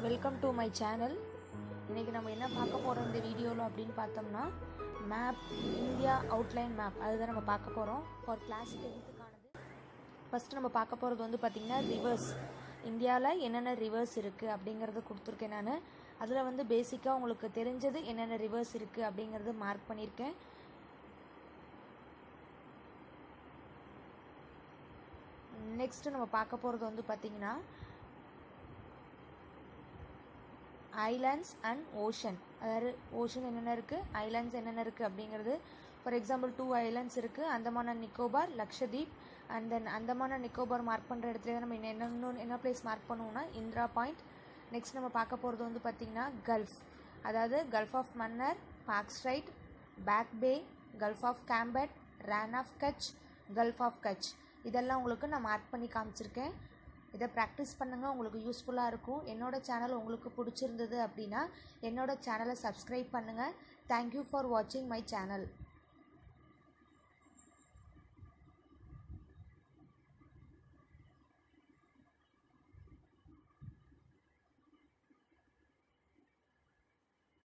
welcome to my channel இன்றைக்கி நம்ம என்ன பார்க்க போகிறோம் இந்த வீடியோவில் அப்படின்னு பார்த்தோம்னா மேப் இந்தியா அவுட்லைன் மேப் அதுதான் நம்ம பார்க்க போகிறோம் ஃபார் கிளாஸ் டென்த்துக்கானது ஃபஸ்ட்டு நம்ம பார்க்க போகிறது வந்து பார்த்திங்கன்னா ரிவர்ஸ் இந்தியாவில் என்னென்ன ரிவர்ஸ் இருக்குது அப்படிங்கிறத கொடுத்துருக்கேன் நான் அதில் வந்து பேசிக்காக உங்களுக்கு தெரிஞ்சது என்னென்ன ரிவர்ஸ் இருக்குது அப்படிங்கிறது மார்க் பண்ணியிருக்கேன் நெக்ஸ்ட்டு நம்ம பார்க்க போகிறது வந்து பார்த்திங்கன்னா ஐலாண்ட்ஸ் அண்ட் ஓஷன் அதாவது ஓஷன் என்னென்ன இருக்குது ஐலாண்ட்ஸ் என்னென்ன இருக்குது அப்படிங்கிறது ஃபார் எக்ஸாம்பிள் டூ ஐலாண்ட்ஸ் இருக்குது Andaman Nicobar Lakshadweep and then Andaman Nicobar mark பண்ணுற இடத்துல தான் நம்ம என்ன இன்னொன்று என்ன பிளேஸ் மார்க் பண்ணுவோம்னா இந்திரா பாயிண்ட் நெக்ஸ்ட் நம்ம பார்க்க போகிறது வந்து பார்த்திங்கன்னா கல்ஃப் அதாவது gulf of Mannar Palk strait Palk bay gulf of Khambhat Rann of Kutch gulf of Kutch இதெல்லாம் உங்களுக்கு நான் மார்க் பண்ணி காமிச்சிருக்கேன் இதை ப்ராக்டிஸ் பண்ணுங்கள் உங்களுக்கு யூஸ்ஃபுல்லாக இருக்கும் என்னோடய சேனல் உங்களுக்கு பிடிச்சிருந்தது அப்படின்னா என்னோடய சேனலை சப்ஸ்கிரைப் பண்ணுங்கள் தேங்க்யூ ஃபார் வாட்சிங் மை சேனல்